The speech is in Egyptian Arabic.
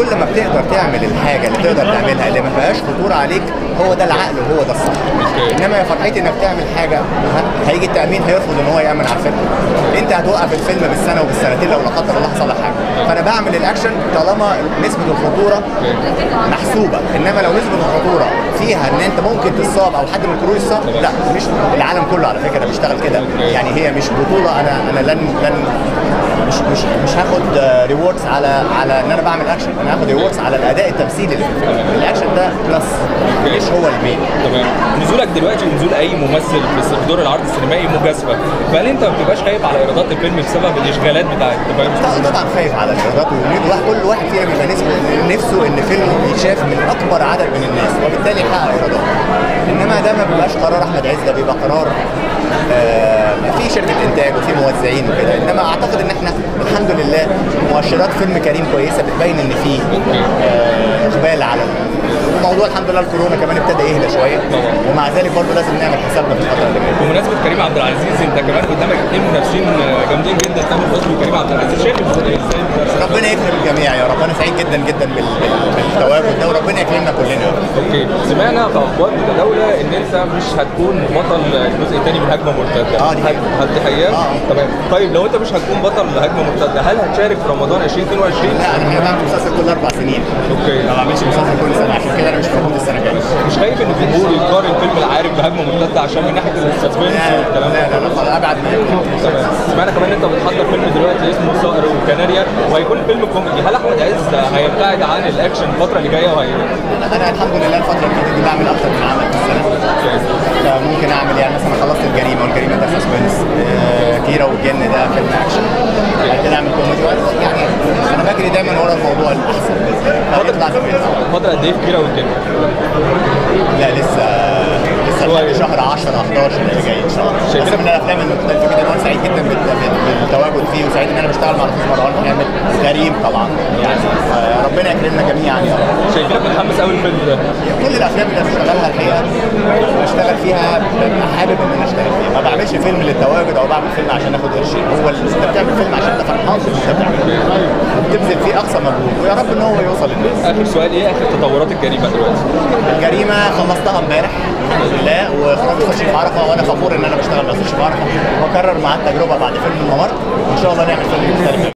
كل ما بتقدر تعمل الحاجه اللي تقدر تعملها اللي ما فيهاش خطوره عليك هو ده العقل وهو ده الصح أوكي. انما يا فرحتي انك تعمل حاجه ه- هيجي التامين هيرفض ان هو يامن على الفيلم انت هتوقف الفيلم بالسنه وبالسنتين لو لا قدر الله حصل لك حاجه فانا بعمل الاكشن طالما نسبه الخطوره محسوبه انما لو نسبه الخطوره فيها ان انت ممكن تصاب او حد من الكرو يصاب لا مش العالم كله على فكره بيشتغل كده يعني هي مش بطوله انا انا لن لن مش مش مش هاخد ريوردز على على ان انا بعمل اكشن انا هاخد ريوردز على الاداء التمثيلي اللي في الفيلم الاكشن ده بلس مش هو المين تمام نزولك دلوقتي ونزول اي ممثل في دور العرض السينمائي مجازفه فهل انت ما بتبقاش خايف على ايرادات الفيلم بسبب الاشغالات بتاعت فاهم لا طبعا خايف على الايرادات ونريد واحد كل واحد فينا بيبقى نسبه نفسه ان فيلمه يتشاف من اكبر عدد من الناس وبالتالي يحقق ايرادات انما ده ما بيبقاش قرار احمد عز ده بيبقى قرار آه في شركه انتاج وفي موزعين وكده انما اعتقد ان احنا الحمد لله مؤشرات فيلم كريم كويسه بتبين ان في آه اقبال على وموضوع الحمد لله الكورونا كمان ابتدى يهدى شويه ومع ذلك برضه لازم نعمل حسابنا في الفتره اللي جايه بمناسبه كريم عبد العزيز انت كمان قدامك اثنين منافسين جامدين جدا تامر حسني وكريم عبد العزيز شايف ازاي ازاي ربنا يكرم الجميع يا رب انا سعيد جدا جدا بال- بال- بالتواجد ده وربنا يكرمنا كلنا يا رب اوكي سمعنا في اخبار متداوله ان انت مش هتكون بطل الجزء الثاني من هجمه مرتده اه، دي حقيقة. هل دي حقيقه؟ اه. تمام طيب لو انت مش هتكون بطل هجمه مرتده هل هتشارك في رمضان 2022 لا انا هنا بعمل مسلسل كل اربع سنين اوكي ما بعملش مسلسل كل سنه عشان كده انا مش موجود السنه الجايه مش خايف ان الجمهور يقارن فيلم العارف بهجمه مرتده عشان من ناحيه السسبنس لا والكلام لا ده لا لا خلاص ابعد ما يكون تمام سمعنا كمان ان انت بتحضر فيلم دلوقتي اسمه صقر وكناريا وهيكون فيلم كوميدي هل احمد عز هيبتعد عن الاكشن الفتره اللي جايه وهي انا الحمد لله الفتره اللي دي بعمل اكتر من عمل في السنه فممكن اعمل يعني مثلا خلصت الجريمه والجريمه ده سسبنس آه، كيرة والجن ده فيلم اكشن بعد كده اعمل كوميدي يعني انا بجري دايما ورا الموضوع الاحسن فيطلع زمان فتره قد ايه في كيرة والجن لا لسه لسه لحد شهر 10 11 اللي جاي ان شاء الله شايفين- بس من الافلام المختلفه جدا وانا سعيد جدا بال- بال- بالتواجد فيه وسعيد ان انا بشتغل مع الاستاذ مروان كامل كريم طبعا يعني آه، ربنا يكرمنا جميعا يا رب شايفينك متحمس قوي الفيلم ده كل الافلام اللي أنا بشتغلها الحقيقه بشتغل فيها ببقى حابب ان انا اشتغل فيها ما بعملش فيلم للتواجد او بعمل فيلم عشان اخد قرشين هو ال- انت بتعمل فيلم عشان انت فرحان باللي انت بتعمله وبتبذل فيه اقصى مجهود ويا رب ان هو يوصل للناس اخر سؤال ايه اخر تطورات الجريمه دلوقتي؟ الجريمه خلصتها امبارح الحمد لله واخراج استاذ شريف عرفه وانا فخور ان انا بشتغل مع استاذ شريف عرفه واكرر معاه التجربه بعد فيلم الممر وان شاء الله نعمل فيلم مختلف